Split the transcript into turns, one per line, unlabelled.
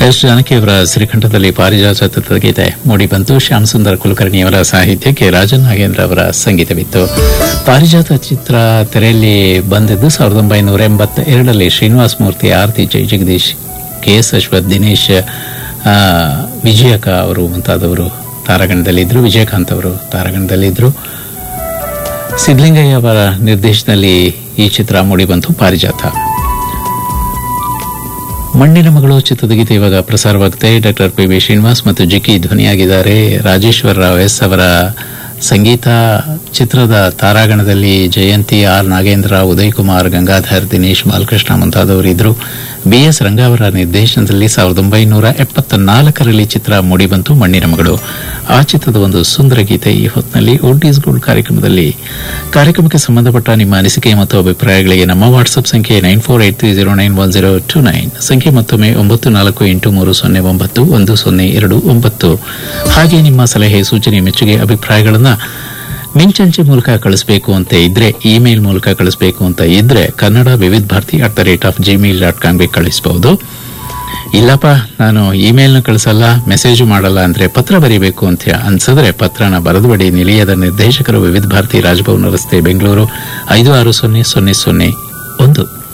S ಜಾನಕಿಯವರ ಶ್ರೀಕಂಠದಲ್ಲಿ ಪಾರಿಜಾತ ಚಿತ್ರದ ಗೀತೆ ಮೂಡಿಬಂತು ಶ್ಯಾಮ್ ಸುಂದರ್ ಕುಲಕರ್ಣಿಯವರ ಸಾಹಿತ್ಯಕ್ಕೆ ರಾಜನ್ ನಾಗೇಂದ್ರ ಅವರ ಸಂಗೀತವಿತ್ತು ಪಾರಿಜಾತ ಚಿತ್ರ ತೆರೆಯಲ್ಲಿ ಬಂದಿದ್ದು ಸಾವಿರದ ಒಂಬೈನೂರ ಎಂಬತ್ತ ಎರಡರಲ್ಲಿ ಶ್ರೀನಿವಾಸ ಮೂರ್ತಿ ಆರತಿ ಜೈ ಜಗದೀಶ್ ಕೆ ಎಸ್ ಅಶ್ವಥ್ ದಿನೇಶ್ ಆ, ವಿಜಯಕ ಅವರು ಮುಂತಾದವರು ತಾರಾಗಣದಲ್ಲಿದ್ದರು ವಿಜಯಕಾಂತ್ ಅವರು ತಾರಾಗಣದಲ್ಲಿದ್ದರು ಸಿದ್ಲಿಂಗಯ್ಯ ಅವರ ನಿರ್ದೇಶನದಲ್ಲಿ ಈ ಚಿತ್ರ ಮೂಡಿಬಂತು ಪಾರಿಜಾತ ಮಣ್ಣಿನ ಮಗಳು ಚಿತ್ರದ ಗೀತೆ ಇವಾಗ ಪ್ರಸಾರವಾಗುತ್ತೆ ಡಾಕ್ಟರ್ ಪಿ ವಿ ಶ್ರೀನಿವಾಸ್ ಮತ್ತು ಜಿಕಿ ಧ್ವನಿಯಾಗಿದ್ದಾರೆ ರಾಜೇಶ್ವರ ರಾವ್ ಎಸ್ ಅವರ ಸಂಗೀತ ಚಿತ್ರದ ತಾರಾಗಣದಲ್ಲಿ ಜಯಂತಿ ಆರ್ ನಾಗೇಂದ್ರ ಉದಯ್ ಕುಮಾರ್ ಗಂಗಾಧರ್ ದಿನೇಶ್ ಬಾಲಕೃಷ್ಣ ಮುಂತಾದವರು ಇದ್ರು ಬಿ ಎಸ್ ರಂಗ ಅವರ ನಿರ್ದೇಶನದಲ್ಲಿ ಸಾವಿರದ ಒಂಬೈನೂರ ಎಪ್ಪತ್ತ ನಾಲ್ಕರಲ್ಲಿ ಚಿತ್ರ ಮೂಡಿಬಂತು ಮಣ್ಣಿನ ಮಗಳು ಆ ಚಿತ್ರದ ಒಂದು ಸುಂದರ ಗೀತೆ ಈ ಹೊತ್ತಿನಲ್ಲಿ ಓಲ್ಡ್ ಈಸ್ ಗೋಲ್ಡ್ ಕಾರ್ಯಕ್ರಮದಲ್ಲಿ ಕಾರ್ಯಕ್ರಮಕ್ಕೆ ಸಂಬಂಧಪಟ್ಟ ನಿಮ್ಮ ಅನಿಸಿಕೆ ಮತ್ತು ಅಭಿಪ್ರಾಯಗಳಿಗೆ ನಮ್ಮ ವಾಟ್ಸ್ಆಪ್ ಸಂಖ್ಯೆ nine four eight three zero nine one zero two nine ಸಂಖ್ಯೆ ಮತ್ತೊಮ್ಮೆ ಒಂಬತ್ತು ನಾಲ್ಕು ಎಂಟು ಮೂರು ಸೊನ್ನೆ ಒಂಬತ್ತು ಒಂದು ಸೊನ್ನೆ ಎರಡು ಒಂಬತ್ತು ಹಾಗೆ ನಿಮ್ಮ ಸಲಹೆ ಸೂಚನೆ ಮೆಚ್ಚುಗೆ ಅಭಿಪ್ರಾಯಗಳನ್ನು ಮಿಂಚಂಚೆ ಮೂಲಕ ಕಳಿಸಬೇಕು ಅಂತ ಇದ್ರೆ ಇಮೇಲ್ ಮೂಲಕ ಕಳಿಸಬೇಕು ಅಂತ ಇದ್ರೆ Kannada Vividh Bharati at the rate of gmail dot ಕಾಮ್ಗೆ ಕಳಿಸಬಹುದು ಇಲ್ಲಪ್ಪ ನಾನು ಇಮೇಲ್ನ ಕಳಿಸಲ್ಲ ಮೆಸೇಜು ಮಾಡಲ್ಲ ಅಂದ್ರೆ ಪತ್ರ ಬರೀಬೇಕು ಅಂತ ಅನ್ಸಿದ್ರೆ ಪತ್ರನ ಬರೆದುಬಿಡಿ ನಿಲಯದ ನಿರ್ದೇಶಕರು ವಿವಿಧ ಭಾರತಿ ರಾಜಭವನ ರಸ್ತೆ ಬೆಂಗಳೂರು ಐದು ಆರು ಸೊನ್ನೆ ಸೊನ್ನೆ ಸೊನ್ನೆ ಒಂದು